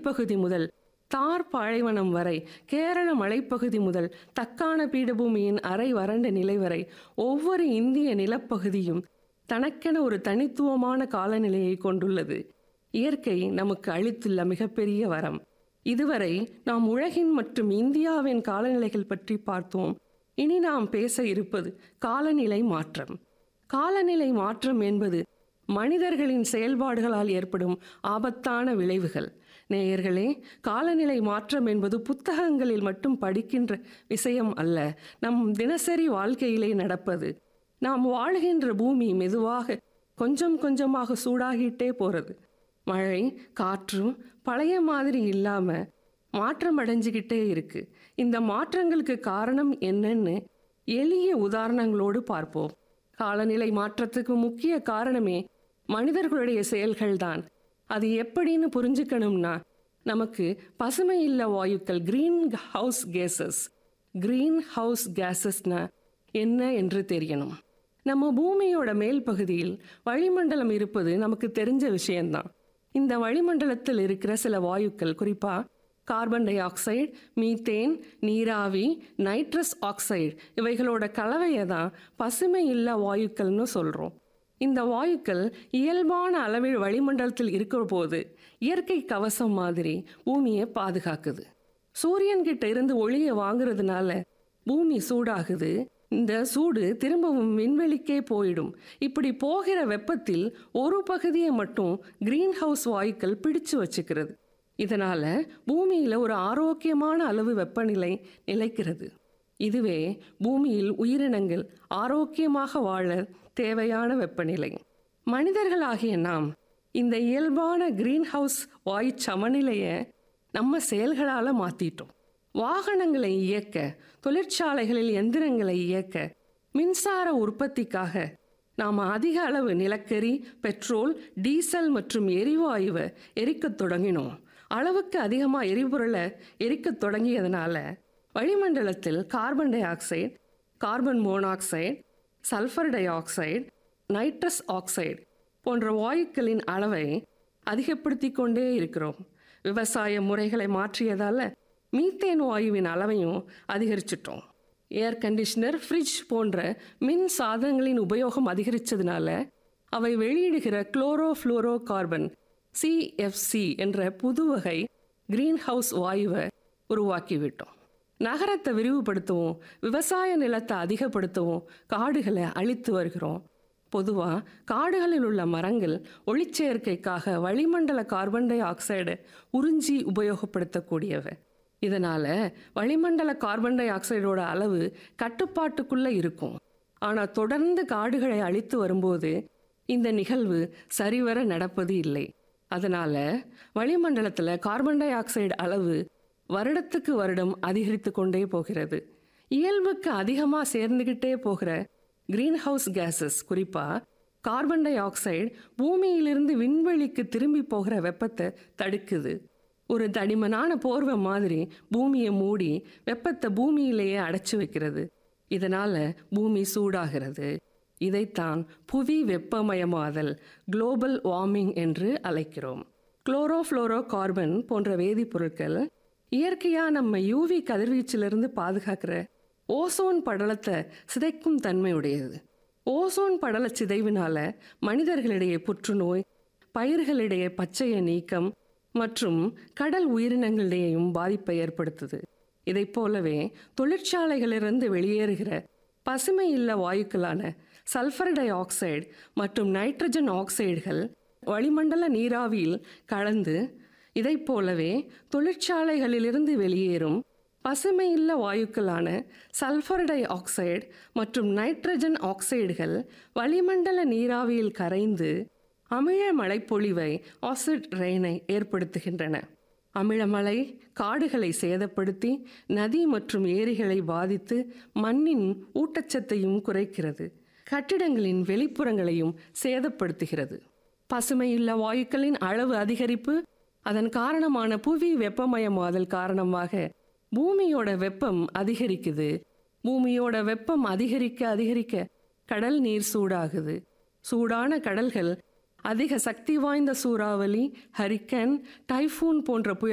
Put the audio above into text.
மலைப்பகுதி முதல் தார் பாலைவனம் வரை கேரள மலைப்பகுதி முதல் தக்கான பீடபூமியின் அரை வறண்ட நிலை வரை ஒவ்வொரு இந்திய நிலப்பகுதியும் தனக்கென ஒரு தனித்துவமான காலநிலையை கொண்டுள்ளது இயற்கை நமக்கு அளித்துள்ள மிகப்பெரிய வரம் இதுவரை நாம் உலகின் மற்றும் இந்தியாவின் காலநிலைகள் பற்றி பார்த்தோம் இனி நாம் பேச இருப்பது காலநிலை மாற்றம் காலநிலை மாற்றம் என்பது மனிதர்களின் செயல்பாடுகளால் ஏற்படும் ஆபத்தான விளைவுகள் நேயர்களே காலநிலை மாற்றம் என்பது புத்தகங்களில் மட்டும் படிக்கின்ற விஷயம் அல்ல நம் தினசரி வாழ்க்கையிலே நடப்பது நாம் வாழ்கின்ற பூமி மெதுவாக கொஞ்சம் கொஞ்சமாக சூடாகிட்டே போறது மழை காற்றும் பழைய மாதிரி இல்லாம மாற்றம் அடைஞ்சுக்கிட்டே இருக்கு இந்த மாற்றங்களுக்கு காரணம் என்னன்னு எளிய உதாரணங்களோடு பார்ப்போம் காலநிலை மாற்றத்துக்கு முக்கிய காரணமே மனிதர்களுடைய செயல்கள்தான் அது எப்படின்னு புரிஞ்சுக்கணும்னா நமக்கு பசுமை இல்ல வாயுக்கள் greenhouse gases greenhouse கேசஸ்னா என்ன என்று தெரியணும் நம்ம பூமியோட மேல் பகுதியில் வளிமண்டலம் இருப்பது நமக்கு தெரிஞ்ச விஷயம்தான் இந்த வளிமண்டலத்தில் இருக்கிற சில வாயுக்கள் குறிப்பா கார்பன் டை ஆக்சைடு மீத்தேன் நீராவி நைட்ரஸ் ஆக்சைடு இவைகளோட கலவையை தான் பசுமை இல்ல வாயுக்கள்னு சொல்றோம் இந்த வாயுக்கள் இயல்பான அளவில் வளிமண்டலத்தில் இருக்கிற போது இயற்கை கவசம் மாதிரி பூமியை பாதுகாக்குது சூரியன் கிட்ட இருந்து ஒளியை வாங்குறதுனால பூமி சூடாகுது இந்த சூடு திரும்பவும் விண்வெளிக்கே போயிடும் இப்படி போகிற வெப்பத்தில் ஒரு பகுதியை மட்டும் கிரீன் ஹவுஸ் வாயுக்கள் பிடிச்சு வச்சுக்கிறது இதனால பூமியில ஒரு ஆரோக்கியமான அளவு வெப்பநிலை நிலைக்கிறது இதுவே பூமியில் உயிரினங்கள் ஆரோக்கியமாக வாழ தேவையான வெப்பநிலை மனிதர்களாகிய நாம் இந்த இயல்பான கிரீன் ஹவுஸ் வாயு சமநிலையை நம்ம செயல்களால மாத்திட்டோம் வாகனங்களை இயக்க தொழிற்சாலைகளில் எந்திரங்களை இயக்க மின்சார உற்பத்திக்காக நாம் அதிக அளவு நிலக்கரி பெட்ரோல் டீசல் மற்றும் எரிவாயுவை எரிக்கத் தொடங்கினோம் அளவுக்கு அதிகமாக எரிபொருளை எரிக்கத் தொடங்கியதுனால வளிமண்டலத்தில் carbon dioxide carbon monoxide sulphur dioxide nitrous oxide போன்ற வாயுக்களின் அளவை அதிகப்படுத்தி கொண்டே இருக்கிறோம் விவசாய முறைகளை மாற்றியதால மீத்தேன் வாயுவின் அளவையும் அதிகரிச்சிட்டோம் ஏர் கண்டிஷனர் ஃப்ரிட்ஜ் போன்ற மின் சாதனங்களின் உபயோகம் அதிகரித்ததுனால அவை வெளியிடுகிற குளோரோ ஃப்ளோரோ கார்பன் சிஎஃப்சி என்ற புது வகை கிரீன் ஹவுஸ் வாயுவை உருவாக்கிவிட்டோம் நகரத்தை விரிவுபடுத்தவும் விவசாய நிலத்தை அதிகப்படுத்தவும் காடுகளை அழித்து வருகிறோம் பொதுவாக காடுகளில் உள்ள மரங்கள் ஒளிச்சேர்க்கைக்காக வளிமண்டல கார்பன் டை ஆக்சைடை உறிஞ்சி உபயோகப்படுத்தக்கூடியவை இதனால வளிமண்டல கார்பன் டை ஆக்சைடோட அளவு கட்டுப்பாட்டுக்குள்ள இருக்கும் ஆனால் தொடர்ந்து காடுகளை அழித்து வரும்போது இந்த நிகழ்வு சரிவர நடப்பது இல்லை அதனால வளிமண்டலத்தில் கார்பன் டை ஆக்சைடு அளவு வருடத்துக்கு வருடம் அதிகரித்து கொண்டே போகிறது இயல்புக்கு அதிகமாக சேர்ந்துக்கிட்டே போகிற கிரீன் ஹவுஸ் கேஸஸ் குறிப்பாக கார்பன் டை ஆக்சைடு பூமியிலிருந்து விண்வெளிக்கு திரும்பி போகிற வெப்பத்தை தடுக்குது ஒரு தடிமனான போர்வை மாதிரி பூமியை மூடி வெப்பத்தை பூமியிலேயே அடைச்சு வைக்கிறது இதனால பூமி சூடாகிறது இதைத்தான் புவி வெப்பமயமாதல் குளோபல் வார்மிங் என்று அழைக்கிறோம் குளோரோஃப்ளோரோ கார்பன் போன்ற வேதிப்பொருட்கள் இயற்கையா நம்ம யூவி கதிர்வீச்சிலிருந்து பாதுகாக்கிற ஓசோன் படலத்தை சிதைக்கும் தன்மையுடையது ஓசோன் படல சிதைவினால மனிதர்களிடையே புற்றுநோய் பயிர்களிடையே பச்சைய நீக்கம் மற்றும் கடல் உயிரினங்களிடையேயும் பாதிப்பை ஏற்படுத்துது இதைப் போலவே தொழிற்சாலைகளிலிருந்து வெளியேறுகிற பசுமை இல்ல வாயுக்களான சல்ஃபர் டை ஆக்சைடு மற்றும் நைட்ரஜன் ஆக்சைடுகள் வளிமண்டல நீராவியில் கலந்து இதைப் போலவே தொழிற்சாலைகளிலிருந்து வெளியேறும் பசுமை இல்ல வாயுக்களான சல்ஃபர் டை ஆக்சைடு மற்றும் நைட்ரஜன் ஆக்சைடுகள் வளிமண்டல நீராவியில் கரைந்து அமில மழைப்பொழிவை ஆசிட் ரெயினை ஏற்படுத்துகின்றன அமிலமழை காடுகளை சேதப்படுத்தி நதி மற்றும் ஏரிகளை பாதித்து மண்ணின் ஊட்டச்சத்தையும் குறைக்கிறது கட்டிடங்களின் வெளிப்புறங்களையும் சேதப்படுத்துகிறது பசுமையுள்ள வாயுக்களின் அளவு அதிகரிப்பு அதன் காரணமான புவி வெப்பமயமாதல் காரணமாக பூமியோட வெப்பம் அதிகரிக்குது பூமியோட வெப்பம் அதிகரிக்க அதிகரிக்க கடல் நீர் சூடாகுது சூடான கடல்கள் அதிக சக்தி வாய்ந்த சூறாவளி ஹரிக்கன் டைஃபூன் போன்ற புயல்